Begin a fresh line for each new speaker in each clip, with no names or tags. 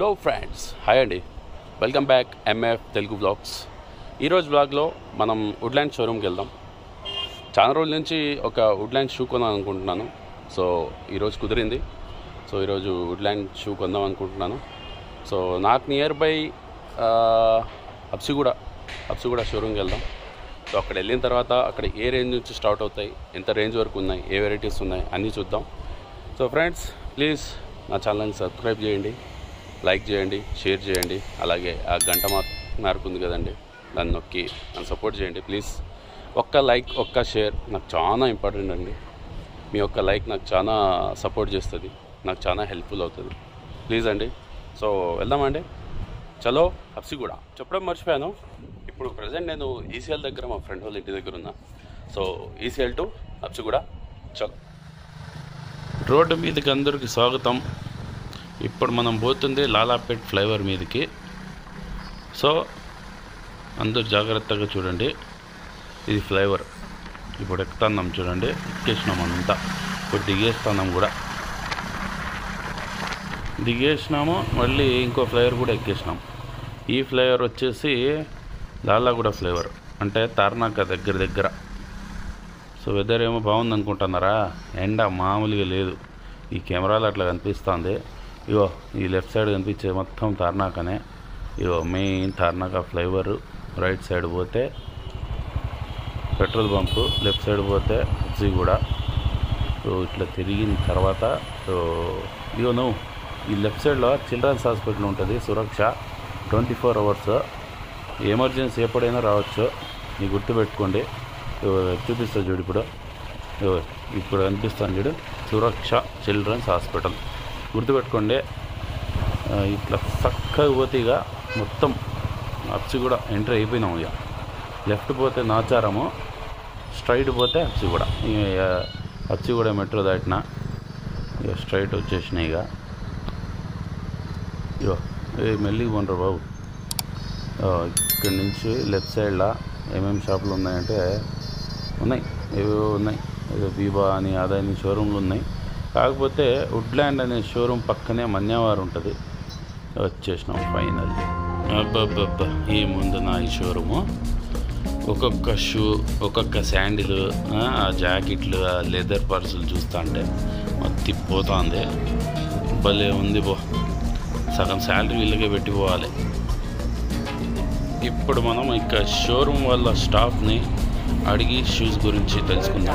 Hello friends hi అండి welcome back MF Telugu blogs ఈరోజు బ్లాగ్లో మనం వుడ్లాండ్ షోరూమ్కి వెళ్దాం చాలా రోజుల నుంచి ఒక వుడ్లాండ్ షూ కొందాం అనుకుంటున్నాను సో ఈరోజు కుదిరింది సో ఈరోజు వుడ్లాండ్ షూ కొందాం అనుకుంటున్నాను సో నాకు నియర్ బై అప్సిగూడ అప్సిగూడ షోరూమ్కి వెళ్దాం సో అక్కడ వెళ్ళిన తర్వాత అక్కడ ఏ రేంజ్ నుంచి స్టార్ట్ అవుతాయి ఎంత రేంజ్ వరకు ఉన్నాయి ఏ వెరైటీస్ ఉన్నాయి అన్నీ చూద్దాం సో ఫ్రెండ్స్ ప్లీజ్ నా ఛానల్ని సబ్స్క్రైబ్ చేయండి లైక్ చేయండి షేర్ చేయండి అలాగే ఆ గంట మా మార్క్ ఉంది కదండి దాన్ని నొక్కి నన్ను సపోర్ట్ చేయండి ప్లీజ్ ఒక్క లైక్ ఒక్క షేర్ నాకు చాలా ఇంపార్టెంట్ అండి మీ యొక్క లైక్ నాకు చాలా సపోర్ట్ చేస్తుంది నాకు చాలా హెల్ప్ఫుల్ అవుతుంది ప్లీజ్ అండి సో వెళ్దామండి చలో హప్సి కూడా చెప్పడం మర్చిపోయాను ఇప్పుడు ప్రజెంట్ నేను ఈసీఎల్ దగ్గర మా ఫ్రెండ్ వాళ్ళ ఇంటి దగ్గర ఉన్నా సో ఈసీఎల్ టు హప్సి కూడా చలో రోడ్డు మీదకి అందరికి స్వాగతం ఇప్పుడు మనం పోతుంది లాలాపేట్ ఫ్లైఓవర్ మీదకి సో అందరూ జాగ్రత్తగా చూడండి ఇది ఫ్లైఓవర్ ఇప్పుడు ఎక్కుతున్నాం చూడండి ఎక్కేసినాం అంతా ఇప్పుడు దిగేస్తున్నాం కూడా దిగేసినాము మళ్ళీ ఇంకో ఫ్లైఓవర్ కూడా ఎక్కేసినాం ఈ ఫ్లైఓవర్ వచ్చేసి లాలాగూడ ఫ్లైఓవర్ అంటే తార్నాక దగ్గర దగ్గర సో వెదర్ ఏమో బాగుంది అనుకుంటున్నారా ఎండ మామూలుగా లేదు ఈ కెమెరాలో అట్లా కనిపిస్తుంది ఇగో ఈ లెఫ్ట్ సైడ్ కనిపించేది మొత్తం తార్నాకనే ఇగో main Tarnaka flyover right side పోతే పెట్రోల్ బంపు లెఫ్ట్ సైడ్ పోతే హెచ్సి కూడా సో ఇట్లా తిరిగిన తర్వాత సో ఇగో నువ్వు ఈ లెఫ్ట్ సైడ్లో చిల్డ్రన్స్ హాస్పిటల్ ఉంటుంది Suraksha twenty four hours emergency ఎప్పుడైనా రావచ్చు నీ గుర్తుపెట్టుకోండి ఇగో చూపిస్తా చూడు ఇప్పుడు ఇగో ఇప్పుడు అనిపిస్తాను చూడు సురక్ష చిల్డ్రన్స్ హాస్పిటల్ గుర్తుపెట్టుకోండి ఆ, ఇట్లా చక్కగా పోతే ఇక మొత్తం అప్సి కూడా ఎంటర్ అయిపోయినాము ఇక లెఫ్ట్ పోతే నాచారము స్ట్రైట్ పోతే అప్సి కూడా అప్సి కూడా మెట్రో దాటిన ఇక స్ట్రైట్ వచ్చేసినాయి ఇక ఇగో ఏ మెల్లిగా పోండ్రు బాబు ఆ, ఇక్కడి నుంచి లెఫ్ట్ సైడ్లో ఏమేమి షాపులు ఉన్నాయంటే ఉన్నాయి ఏవేవో ఉన్నాయి ఏదో బీబా అని అదని షోరూమ్లు ఉన్నాయి కాకపోతే వుడ్లాండ్ అనే షోరూమ్ పక్కనే మన్యావారు ఉంటుంది వచ్చేసినాం ఫైనల్ అబ్బబ్బబ్బా ఏముంది నా ఈ షోరూము ఒక్కొక్క షూ ఒక్కొక్క శాండిల్ ఆ జాకెట్లు ఆ లెదర్ పర్సులు చూస్తా అంటే మొత్తం పోతుంది భలే ఉంది బో సగం శాలరీ వీళ్ళకే పెట్టిపోవాలి ఇప్పుడు మనం ఇక షోరూమ్ వాళ్ళ స్టాఫ్ని అడిగి షూస్ గురించి తెలుసుకుందాం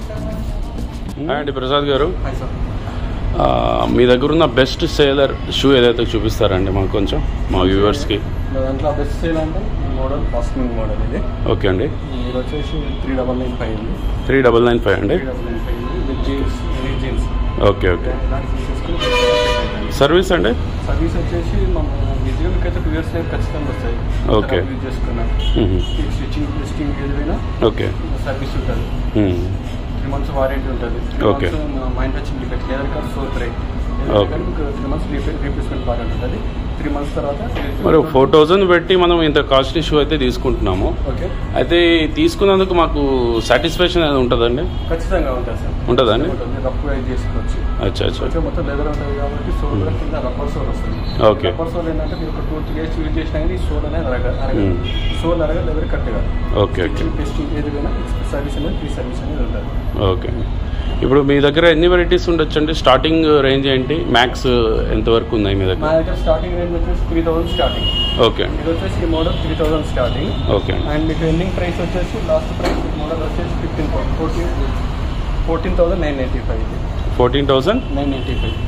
హాయ్ అండి ప్రసాద్ గారు
హాయ్ సార్
ఆ, మీ దగ్గర ఉన్న బెస్ట్ సేలర్ షూ ఏదైతే చూపిస్తారండి మాకు కొంచెం మా వ్యూవర్స్కి
నా దాంట్లో బెస్ట్ సేల్ అంటే ఈ మోడల్ కాస్మింగ్ మోడల్ ఇది
ఓకే అండి
ఇది వచ్చేసి త్రీ డబల్ నైన్ ఫైవ్ ఉంది
త్రీ డబల్ నైన్ ఫైవ్ అండి
త్రీ డబల్ నైన్ ఫైవ్ ఉంది with jeans eight jeans
okay okay
ఇలాంటి తీసేసుకుని
సర్వీస్ అండి
సర్వీస్ వచ్చేసి మన విజువల్కి అయితే టూ ఇయర్స్ ఖచ్చితంగా వస్తాయి
Okay.
యూజ్ చేసుకున్నాం
మ్మ్.
స్టిచ్చింగ్ టెస్టింగ్ ఏదైనా
ఓకే
సర్వీస్ ఉంటుంది
మ్మ్.
త్రీ మంత్స్ వారంటీ ఉంటుంది
Okay.
మైండ్ వచ్చింది డిఫెక్ట్ లేదా కాదు సోర్ break
Okay.
Three months replacement warranty ఉంటుంది త్రీ మంత్స్ తర్వాత
మరి ఫోర్ థౌజండ్ పెట్టి మనం ఇంత కాస్ట్లీ షూ అయితే తీసుకుంటున్నాము
ఓకే
అయితే తీసుకున్నందుకు మాకు సాటిస్ఫాక్షన్ అనేది ఉంటుందండి
ఖచ్చితంగా ఉంటుంది సార్
ఉంటుందా అండి
ఉంటుంది రఫ్ రైడ్ చేసుకోవచ్చు
అచ్చా అచ్చా
కొంచెం మొత్తం లెదర్ ఉంటుంది కాబట్టి సోల్ కూడా కింద రబ్బర్ సోల్ వస్తుంది
Okay.
రబ్బర్ సోల్ ఏంటంటే మీరు ఒక టూ త్రీ డేస్ యూజ్ చేసినా కానీ ఈ సోల్ అనేది అరగ అరగదు
Hmm.
సోల్ అరగ లెదర్ కరెక్ట్గా
ఓకే ఓకే
టెస్టింగ్ ఏదైనా సర్వీస్ అనేది ఫ్రీ సర్వీస్ అనేది ఉంటుంది
ఓకే ఇప్పుడు మీ దగ్గర ఎన్ని వెరైటీస్ ఉండొచ్చండి స్టార్టింగ్ రేంజ్ ఏంటి మ్యాక్స్ ఎంతవరకు ఉన్నాయి మీ
మా
దగ్గర
దగ్గర స్టార్టింగ్ రేంజ్ వచ్చేసి త్రీ థౌసండ్ స్టార్టింగ్
ఓకే అండి
ఇది వచ్చేసి ఈ model three thousand starting
okay అండి
అండ్ మీకు ఎండింగ్ ప్రైస్ వచ్చేసి లాస్ట్ ప్రైస్ మోడల్ వచ్చేసి fifteen fourteen fourteen thousand nine ninety five ఇది
fourteen thousand
nine ninety five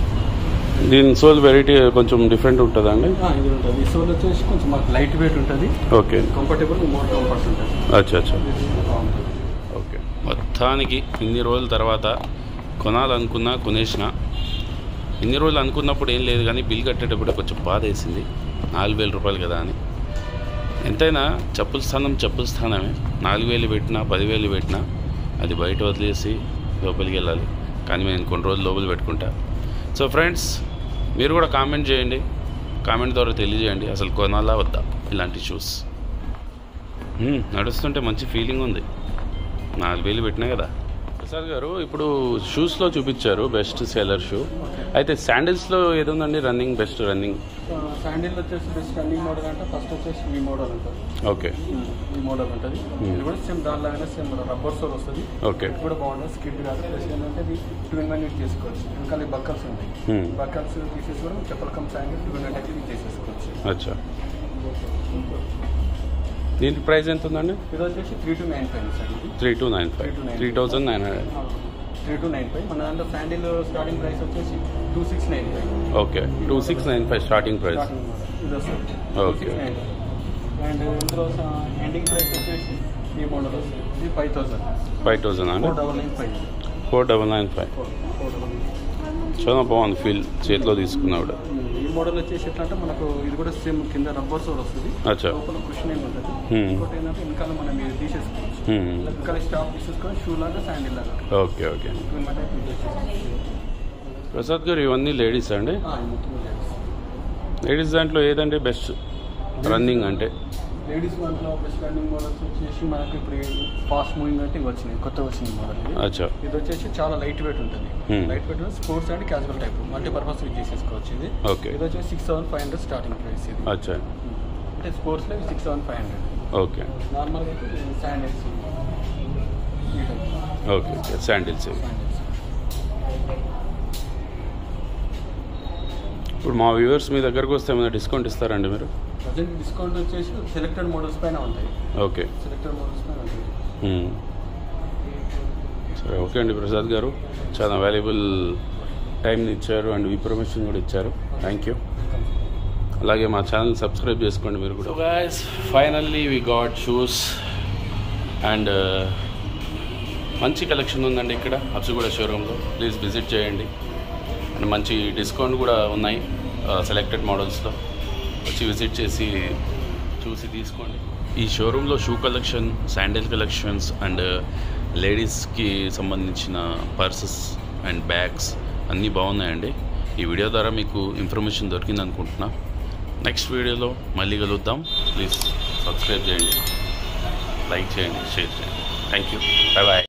దీని సోల్ వెరైటీ కొంచెం డిఫరెంట్ ఉంటుందా అండి
ఇది ఉంటుంది ఈ సోల్ వచ్చేసి కొంచెం మాకు లైట్ వెయిట్ ఉంటుంది
ఓకే
కంఫర్టబుల్ మోర్ కంఫర్ట్ ఉంటుంది
అచ్చా అచ్చా
ఇది బాగుంటుంది
ఓకే మొత్తానికి ఇన్ని రోజుల తర్వాత కొనాలనుకున్నా కొనేసిన ఇన్ని రోజులు అనుకున్నప్పుడు ఏం లేదు కానీ బిల్ కట్టేటప్పుడు కొంచెం బాధ వేసింది నాలుగు వేల రూపాయలు కదా అని ఎంతైనా చెప్పుల స్థానం చెప్పుల స్థానమే నాలుగు వేలు పెట్టినా పదివేలు పెట్టినా అది బయట వదిలేసి లోపలికి వెళ్ళాలి కానీ నేను కొన్ని రోజులు లోపల పెట్టుకుంటా సో ఫ్రెండ్స్ మీరు కూడా కామెంట్ చేయండి కామెంట్ ద్వారా తెలియజేయండి అసలు కొనాలా వద్దా ఇలాంటి షూస్ మ్మ్, నడుస్తుంటే మంచి ఫీలింగ్ ఉంది నాలుగు వేలు పెట్టినా కదా ప్రసాద్ గారు ఇప్పుడు షూస్లో చూపించారు బెస్ట్ సెలర్ షూ అయితే శాండిల్స్లో ఏది ఉందండి రన్నింగ్ బెస్ట్ రన్నింగ్
శాండిల్ వచ్చేసి బెస్ట్ రన్నింగ్ మోడల్ అంటే ఫస్ట్ వచ్చేసి ఈ మోడల్ ఉంటుంది
ఓకే
ఈ మోడల్ ఉంటుంది ఇది కూడా సేమ్ దానిలాగానే సేమ్ రబ్బర్ సోల్ వస్తుంది
ఓకే
ఇది కూడా బాగుంటుంది స్కిడ్ కాదు ప్లస్ ఏంటంటే ఇది టూ ఇన్ వన్ యూజ్ చేసుకోవచ్చు వెనకాల ఈ బక్కల్స్ ఉంటాయి
Hmm.
బక్కల్స్ తీసేసి కూడా చెప్పల కమ్ శాండిల్ టూ ఇన్ అయితే యూజ్ చేసేసుకోవచ్చు
అచ్చా దీనికి ప్రైస్ ఎంత ఉందండి
ఇది వచ్చేసి three two nine five sir ఇది
three two nine five three thousand nine hundred
three two nine five మన దాంట్లో శాండిల్ స్టార్టింగ్ ప్రైస్ వచ్చేసి two six nine five
okay two six nine five starting price
starting ఇది వస్తుంది
Okay.
And ఇందులో ending price వచ్చేసి ఈ model వస్తుంది ఇది ఫైవ్ థౌసండ్
ఫైవ్ థౌజండ్ అండి
four double nine five
four double nine five
four four double nine
చాలా బాగుంది ఫీల్ చేతిలో తీసుకున్నాడు
ఈ మోడల్ వచ్చేసి ఎట్లా అంటే మనకు ఇది కూడా సేమ్ కింద రబ్బర్ సోల్ వస్తుంది
అచ్చా
లోపల కుషన్ ఏమి ఉంటుంది
Hmm.
ఇంకోటి ఏంటంటే వెనకాల మనం ఇది తీసేసుకోవచ్చు
Hmm.
వెనకాల స్టాప్ తీసేసుకొని షూ లాగా శాండిల్ లాగా
ఓకే ఓకే
ఈ మాట యూజ్ చేసేసుకోవచ్చు.
ప్రసాద్ గారు ఇవన్నీ లేడీస్ అండి
ఆ, ఈ మొత్తం లేడీస్.
లేడీస్ దాంట్లో ఏదండి బెస్ట్ రన్నింగ్ అంటే
లేడీస్ దాంట్లో బెస్ట్ రన్నింగ్ మోడల్స్ వచ్చేసి మనకి ఇప్పుడు ఫాస్ట్ మూవింగ్ అంటే ఇవి వచ్చినాయి కొత్త వచ్చింది మోడల్ ఇది
అచ్చా
ఇది వచ్చేసి చాలా లైట్ వెయిట్ ఉంటుంది
Hmm.
Light weight sports and casual type multipurpose use చేసేసుకోవచ్చు ఇది
ఓకే
ఇది వచ్చేసి six thousand five hundred starting price ఇది
అచ్చా
అంటే స్పోర్ట్స్లో six thousand five hundred
okay
నార్మల్గా అయితే శాండిల్స్ ఈ టైప్
ఓకే ఓకే శాండిల్స్ ఇవి
శాండిల్స్
ఇప్పుడు మా వ్యూవర్స్ మీ దగ్గరకు వస్తే ఏమైనా డిస్కౌంట్ ఇస్తారండి మీరు
ప్రజెంట్ డిస్కౌంట్ వచ్చేసి సెలెక్టెడ్ మోడల్స్ పైన ఉంటాయి
ఓకే
సెలెక్టెడ్ మోడల్స్ పైన ఉంటాయి
మ్మ్. సరే ఓకే అండి ప్రసాద్ గారు చాలా వాల్యుబుల్ టైంని ఇచ్చారు అండ్ ఇన్ఫర్మేషన్ కూడా ఇచ్చారు థ్యాంక్ యూ అలాగే మా ఛానల్ సబ్స్క్రైబ్ చేసుకోండి మీరు కూడా guys finally we got shoes and మంచి కలెక్షన్ ఉందండి ఇక్కడ అప్సిగూడ షోరూంలో ప్లీజ్ విజిట్ చేయండి అండ్ మంచి డిస్కౌంట్ కూడా ఉన్నాయి సెలెక్టెడ్ మోడల్స్లో వచ్చి విజిట్ చేసి చూసి తీసుకోండి ఈ షోరూంలో shoe collection sandal collections and లేడీస్కి సంబంధించిన పర్సెస్ అండ్ బ్యాగ్స్ అన్నీ బాగున్నాయండి ఈ వీడియో ద్వారా మీకు ఇన్ఫర్మేషన్ దొరికింది అనుకుంటున్నా నెక్స్ట్ వీడియోలో మళ్ళీ కలుద్దాం ప్లీజ్ సబ్స్క్రైబ్ చేయండి లైక్ చేయండి షేర్ చేయండి థ్యాంక్ యూ బాయ్ బాయ్